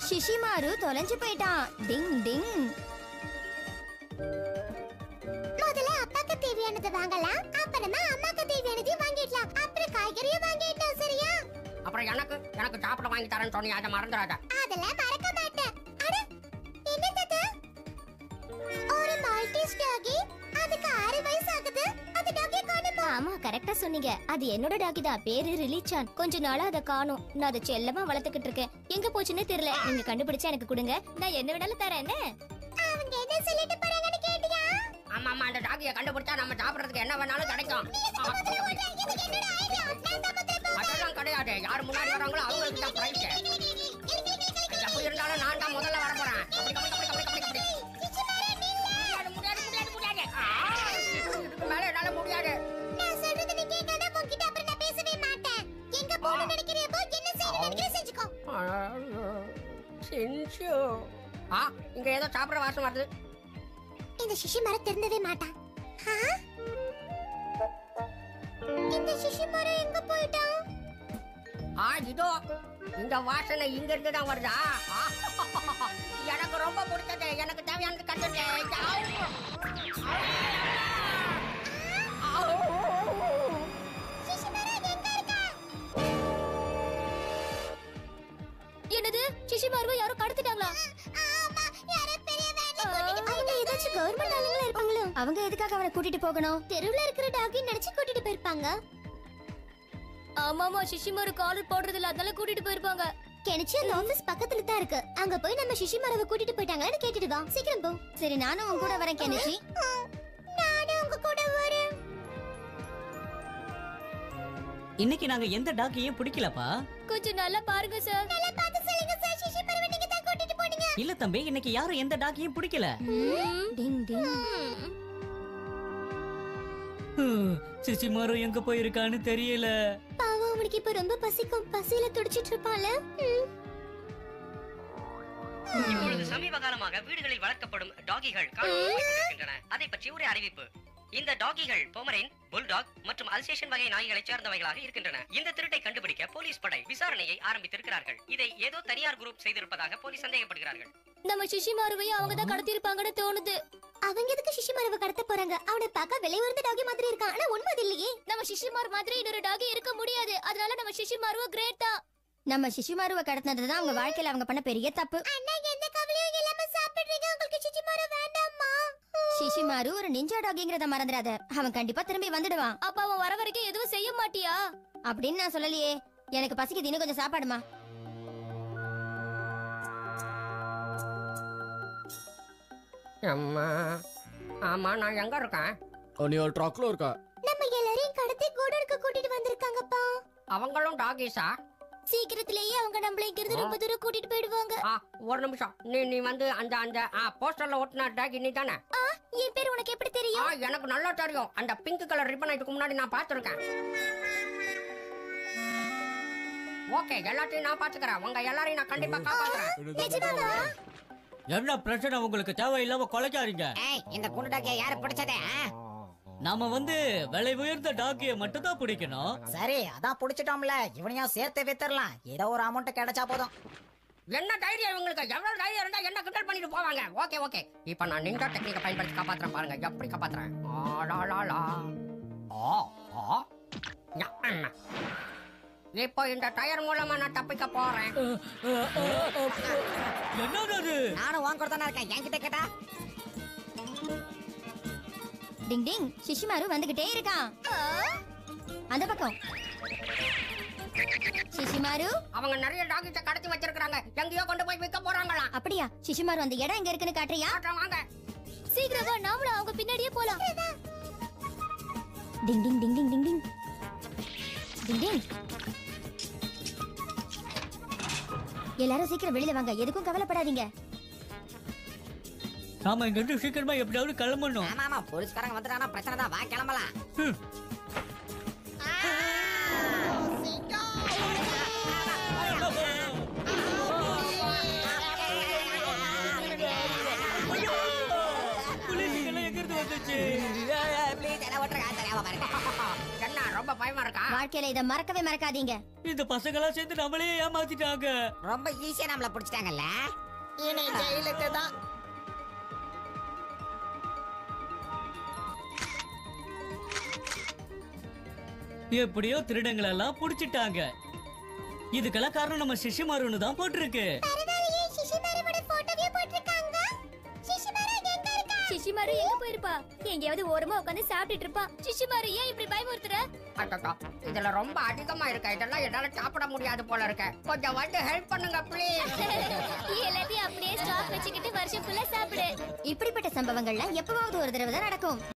Shishimaru தொலைஞ்சு போயிட்டான் டிங் டிங் முதல்ல அப்பாக்கு தேவையானதை வாங்கலாம் அப்புறமா அம்மாக்கு தேவையானதையும் வாங்கிடலாம் அப்புறம் காய்கறியும் வாங்கிட்டோம் சரியா அப்புறம் எனக்கு எனக்கு சாப்பிட வாங்கி தரேன்னு சொன்னி அதை மறந்துடாத அதெல்லாம் மறக்க மாட்டேன் அட என்னது அது? ஒரு மால்டீஸ் டாகி அதுக்கு ஆறு வயசு ஆகுது அது டாகி காணுமா ஆமா கரெக்டா சொன்னீங்க அது என்னோட டாகி தான் பேரு ரிலிச்சான் கொஞ்ச நாளா அதை காணோம் நான் அதை செல்லமா வளர்த்துக்கிட்டு இருக்கேன் எங்க போச்சுன்னே தெரியல நீங்க கண்டுபிடிச்சா எனக்கு கொடுங்க நான் என்ன வேணாலும் தரேன் என்ன அவங்க என்ன சொல்லிட்டு போறாங்கன்னு கேட்டியா ஆமா ஆமா அந்த டாகியை கண்டுபிடிச்சா நம்ம சாப்பிடறதுக்கு என்ன வேணாலும் கிடைக்கும் ஆ, இதுக்கு என்னோட ஐடியா நான் தான் முதல்ல போறேன். அதெல்லாம் கிடையாது யார் முன்னாடி வராங்களோ அவங்களுக்கு தான் பிரைஸ் எப்படி இருந்தாலும் நான் தான் முதல்ல வர போறேன் அப்படி, அப்படி, அப்படி, அப்படி, அப்படி, அப்படி. முடியாது, முடியாது, முடியாது, முடியாது. ஆ, இதுக்கு மேல என்னால முடியாது நான் சொல்றது நீ கேட்காத உன்கிட்ட அப்புறம் நான் பேசவே மாட்டேன் எங்க போகணும்னு நினைக்கிறியோ போ, என்ன செய்யணும்னு நினைக்கிறியோ செஞ்சுக்கோ சின்சு ஆ இங்க ஏதோ சாப்பிடுற வாசம் வருது இந்த சிஷி மரம் திருந்தவே மாட்டான் ஆ? இந்த சிஷி மரம் எங்க போயிட்டான் ஆ இதோ இந்த வாசனை இங்க இருந்து தான் வருதா ஆ, எனக்கு ரொம்ப பிடிச்சது எனக்கு தேவையானது கத்துட்டு சிஷி மரம் எங்க இருக்கா என்னது ஷிஷிமாருவை யாரோ கடத்திட்டாங்களா ஆமா யாரோ பெரிய வேனை கூட்டிட்டு அவங்க ஏதாச்சும் கவர்மெண்ட் ஆளுங்களா இருப்பாங்களோ அவங்க எதுக்காக அவனை கூட்டிட்டு போகணும் தெருவுல இருக்கிற டாகி நினைச்சு கூட்டிட்டு போயிருப்பாங்க ஆமாமா ஷிஷிமாரு காலர் போடுறது இல்ல அதனால கூட்டிட்டு போயிருப்பாங்க கெனிச்சு அந்த ஆபீஸ் பக்கத்துல தான் இருக்கு அங்க போய் நம்ம சிஷி மரவை கூட்டிட்டு போயிட்டாங்கன்னு கேட்டுட்டு வா சீக்கிரம் போ சரி நானும் உன் கூட வரேன் கெனிச்சி நானும் உங்க கூட வரேன் இன்னைக்கு நாங்க எந்த டாக்கையும் பிடிக்கலப்பா கொஞ்சம் நல்லா பாருங்க சார் நல்லா பார்த்து சொல்லுங்க சார் சிஷி மரவை நீங்க தான் கூட்டிட்டு போனீங்க இல்ல தம்பி இன்னைக்கு யாரும் எந்த டாக்கையும் பிடிக்கல டிங் டிங் சிசிமாரு எங்க போயிருக்கான்னு தெரியல பாவம் அவனுக்கு இப்ப ரொம்ப பசிக்கும் பசியில துடிச்சிட்டு இருப்பான்ல ம். இப்பொழுது சமீப காலமாக வீடுகளில் வளர்க்கப்படும் டாகிகள் காணப்படுகின்றன அதை பற்றி ஒரு அறிவிப்பு இந்த டாகிகள் பொமரின் புல்டாக் மற்றும் அல்சேஷன் வகை நாய்களைச் சேர்ந்தவைகளாக இருக்கின்றன இந்த திருட்டை கண்டுபிடிக்க போலீஸ் படை விசாரணையை ஆரம்பித்திருக்கிறார்கள் இதை ஏதோ தனியார் குரூப் செய்திருப்பதாக போலீஸ் சந்தேகப்படுகிறார்கள் நம்ம ஷிஷிமாருவையும் அவங்க தான் கடத்திருப்பாங்கன்னு தோணுது அவங்க எதுக்கு சிஷி மரவை கடத்த போறாங்க அவனை பார்க்க விலை உயர்ந்த டாகி மாதிரி இருக்கான் ஆனா உண்மை அது இல்லையே நம்ம ஷிஷிமார் மாதிரி இன்னொரு டாகி இருக்க முடியாது அதனால நம்ம ஷிஷிமாருவ கிரேட் தான் நம்ம ஷிஷிமாருவை கடத்தினது தான் அவங்க வாழ்க்கையில அவங்க பண்ண பெரிய தப்பு அண்ணா எந்த கவலையும் இல்லாம சாப்பிடுறீங்க உங்களுக்கு சிச்சி மரம் வேண்டாமா ஷிஷிமாரு ஒரு நிஞ்சா டாகிங்கிறத மறந்துடாத அவன் கண்டிப்பா திரும்பி வந்துடுவான் அப்ப அவன் வர வரைக்கும் எதுவும் செய்ய மாட்டியா அப்படின்னு நான் சொல்லலையே எனக்கு பசிக்குது இன்னும் கொஞ்சம் சாப்பாடுமா அம்மா ஆமா நான் எங்க இருக்கேன் நீ ஒரு ட்ரக்ல இருக்க நம்ம எல்லாரையும் கடத்தி கூடருக்கு கூட்டிட்டு வந்திருக்காங்கப்பா அவங்களும் டாகிஸா சீக்கிரத்திலேயே அவங்க நம்மள இங்க இருந்து ரொம்ப தூரம் கூட்டிட்டு போயிடுவாங்க ஆ ஒரு நிமிஷம் நீ நீ வந்து அந்த அந்த ஆ போஸ்டர்ல ஒட்டின டாகி நீ தானே ஆ, என் பேர் உனக்கு எப்படி ஆ தெரியும் எனக்கு நல்லா தெரியும் அந்த பிங்க் கலர் ரிப்பன் இதுக்கு முன்னாடி நான் பார்த்திருக்கேன் ஓகே எல்லாத்தையும் நான் பாத்துக்கிறேன் உங்க எல்லாரையும் நான் கண்டிப்பா காப்பாத்துறேன் நிஜமாவா என்ன பிரச்சனை உங்களுக்கு தேவையில்லாம கொலைக்காரீங்க ஏய் இந்த குண்டு டாக்கிய யாரு பிடிச்சதே ஆ? நாம வந்து விலை உயர்ந்த டாக்கிய மட்டும் தான் பிடிக்கணும் சரி அதான் பிடிச்சிட்டோம்ல இவனையும் சேர்த்து வித்துறலாம் ஏதோ ஒரு அமௌண்ட் கிடைச்சா போதும் என்ன தைரியம் இவங்களுக்கு எவ்வளவு தைரியம் இருந்தா என்ன கிண்டல் பண்ணிட்டு போவாங்க ஓகே ஓகே இப்போ நான் நிஞ்சா டெக்னிக்கை பயன்படுத்தி காப்பாத்துறேன் பாருங்க எப்படி காப்பாத்துறேன் ஆ, லா, லா, லா. ஆ, ஆ. ஞா, அண்ணா. இப்போ இந்த டயர் மூலமா நான் தப்பிக்க போறேன் என்னது அது நானும் வாங்க கொடுத்தானே இருக்கேன் என்கிட்ட கேட்டா டிங் டிங் ஷிஷிமாரு வந்துகிட்டே இருக்கான் அந்த பக்கம் ஷிஷிமாரு அவங்க நிறைய டாகிட்ட கடத்தி வச்சிருக்காங்க எங்கேயோ கொண்டு போய் விற்க போறாங்களாம் அப்படியா ஷிஷிமாரு அந்த இடம் எங்க இருக்குன்னு காட்டுறியா காட்டுறேன், வாங்க சீக்கிரம் வா நாமளும் அவங்க பின்னாடியே போலாம் டிங் டிங் டிங் டிங் டிங் டிங் டிங் டிங் எல்லாரும் சீக்கிரம் வெளியில வாங்க எதுக்கும் கவலைப்படாதீங்க நாம இங்க இருந்து சீக்கிரமா எப்படியாவது கிளம்பணும் ஆமா ஆமா போலீஸ்காரங்க வந்துட்டானா பிரச்சனை தான் வா கிளம்பலாம் புலிகள் எங்க இருந்து வந்துச்சு ப்ளீஸ் என்ன ஓட்டுறா தெரியாம பாருங்க என்ன ரொம்ப பயமா இருக்கா வாழ்க்கையில இத மறக்கவே மறக்காதீங்க இந்த பசங்களாம் சேர்ந்து நம்மளே ஏமாத்திட்டாங்க ரொம்ப ஈஸியா நம்மள புடிச்சிட்டாங்கல்ல இனி ஜெயிலுக்கு தான் எப்படியோ திருடங்களை எல்லாம் புடிச்சிட்டாங்க இதுக்கெல்லாம் காரணம் நம்ம சிஷிமாருன்னு தான் போட்டிருக்கு பரவாயில்லையே சிசிமாரோட போட்டோவே போட்டிருக்காங்க சிசிமாரோ எங்க இருக்கா சிஷிமாரு எங்க போயிருப்பா எங்கேயாவது ஓரமா உட்காந்து சாப்பிட்டுட்டு இருப்பா சிஷிமாரு ஏன் இப்படி பயமுறுத்துற அச்சச்சோ, இதுல ரொம்ப அதிகமா இருக்க இதெல்லாம் என்னால சாப்பிட முடியாது போல இருக்க கொஞ்சம் வந்து ஹெல்ப் பண்ணுங்க ப்ளீஸ் எல்லாத்தையும் அப்படியே ஸ்டாக் வச்சுக்கிட்டு வருஷம் ஃபுல்லா சாப்பிடு இப்படிப்பட்ட சம்பவங்கள்லாம் எப்பவாவது ஒரு தடவை தான் நடக்கும்